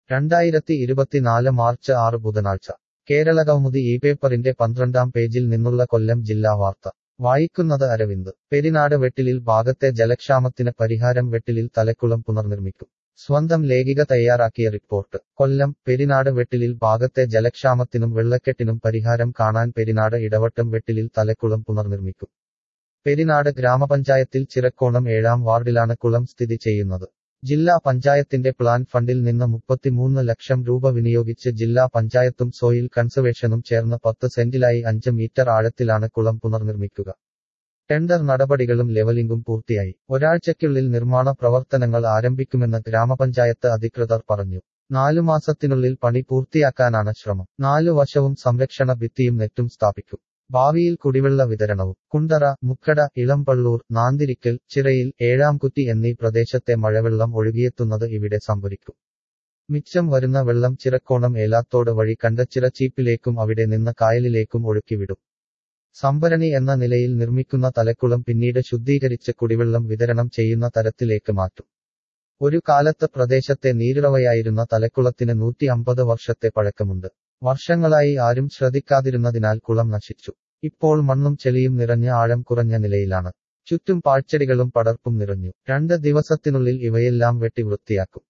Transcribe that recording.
രണ്ടായിരത്തി ഇരുപത്തിനാല് മാർച്ച് ആറ് ബുധനാഴ്ച കേരളകൗമുദി ഈ പേപ്പറിന്റെ പന്ത്രണ്ടാം പേജിൽ നിന്നുള്ള കൊല്ലം ജില്ലാ വാർത്ത വായിക്കുന്നത് അരവിന്ദ് പെരിനാട് വെട്ടിലിൽ ഭാഗത്തെ ജലക്ഷാമത്തിന് പരിഹാരം വെട്ടിലിൽ തലക്കുളം പുനർനിർമ്മിക്കും സ്വന്തം ലേഖിക തയ്യാറാക്കിയ റിപ്പോർട്ട് കൊല്ലം പെരിനാട് വെട്ടിലിൽ ഭാഗത്തെ ജലക്ഷാമത്തിനും വെള്ളക്കെട്ടിനും പരിഹാരം കാണാൻ പെരിനാട് ഇടവട്ടം വെട്ടിലിൽ തലക്കുളം പുനർനിർമ്മിക്കും പെരിനാട് ഗ്രാമപഞ്ചായത്തിൽ ചിറക്കോണം ഏഴാം വാർഡിലാണ് കുളം സ്ഥിതി ചെയ്യുന്നത് ജില്ലാ പഞ്ചായത്തിന്റെ പ്ലാൻ ഫണ്ടിൽ നിന്ന് മുപ്പത്തിമൂന്ന് ലക്ഷം രൂപ വിനിയോഗിച്ച് ജില്ലാ പഞ്ചായത്തും സോയിൽ കൺസർവേഷനും ചേർന്ന് പത്ത് സെന്റിലായി അഞ്ച് മീറ്റർ ആഴത്തിലാണ് കുളം പുനർനിർമ്മിക്കുക ടെൻഡർ നടപടികളും ലെവലിംഗും പൂർത്തിയായി ഒരാഴ്ചയ്ക്കുള്ളിൽ നിർമ്മാണ പ്രവർത്തനങ്ങൾ ആരംഭിക്കുമെന്ന് ഗ്രാമപഞ്ചായത്ത് അധികൃതർ പറഞ്ഞു നാലു മാസത്തിനുള്ളിൽ പണി പൂർത്തിയാക്കാനാണ് ശ്രമം നാലു വശവും സംരക്ഷണ ഭിത്തിയും നെറ്റും സ്ഥാപിക്കും ഭാവിയിൽ കുടിവെള്ള വിതരണവും കുണ്ടറ മുക്കട ഇളംപള്ളൂർ നാന്തിരിക്കൽ ചിറയിൽ ഏഴാംകുറ്റി എന്നീ പ്രദേശത്തെ മഴവെള്ളം ഒഴുകിയെത്തുന്നത് ഇവിടെ സംഭരിക്കും മിച്ചം വരുന്ന വെള്ളം ചിറക്കോണം ഏലാത്തോട് വഴി കണ്ടച്ചിറ ചീപ്പിലേക്കും അവിടെ നിന്ന് കായലിലേക്കും ഒഴുക്കിവിടും സംഭരണി എന്ന നിലയിൽ നിർമ്മിക്കുന്ന തലക്കുളം പിന്നീട് ശുദ്ധീകരിച്ച് കുടിവെള്ളം വിതരണം ചെയ്യുന്ന തരത്തിലേക്ക് മാറ്റും ഒരു കാലത്ത് പ്രദേശത്തെ നീരുറവയായിരുന്ന തലക്കുളത്തിന് നൂറ്റി അമ്പത് വർഷത്തെ പഴക്കമുണ്ട് വർഷങ്ങളായി ആരും ശ്രദ്ധിക്കാതിരുന്നതിനാൽ കുളം നശിച്ചു ഇപ്പോൾ മണ്ണും ചെളിയും നിറഞ്ഞ ആഴം കുറഞ്ഞ നിലയിലാണ് ചുറ്റും പാഴ്ചെടികളും പടർപ്പും നിറഞ്ഞു രണ്ട് ദിവസത്തിനുള്ളിൽ ഇവയെല്ലാം വെട്ടി വൃത്തിയാക്കും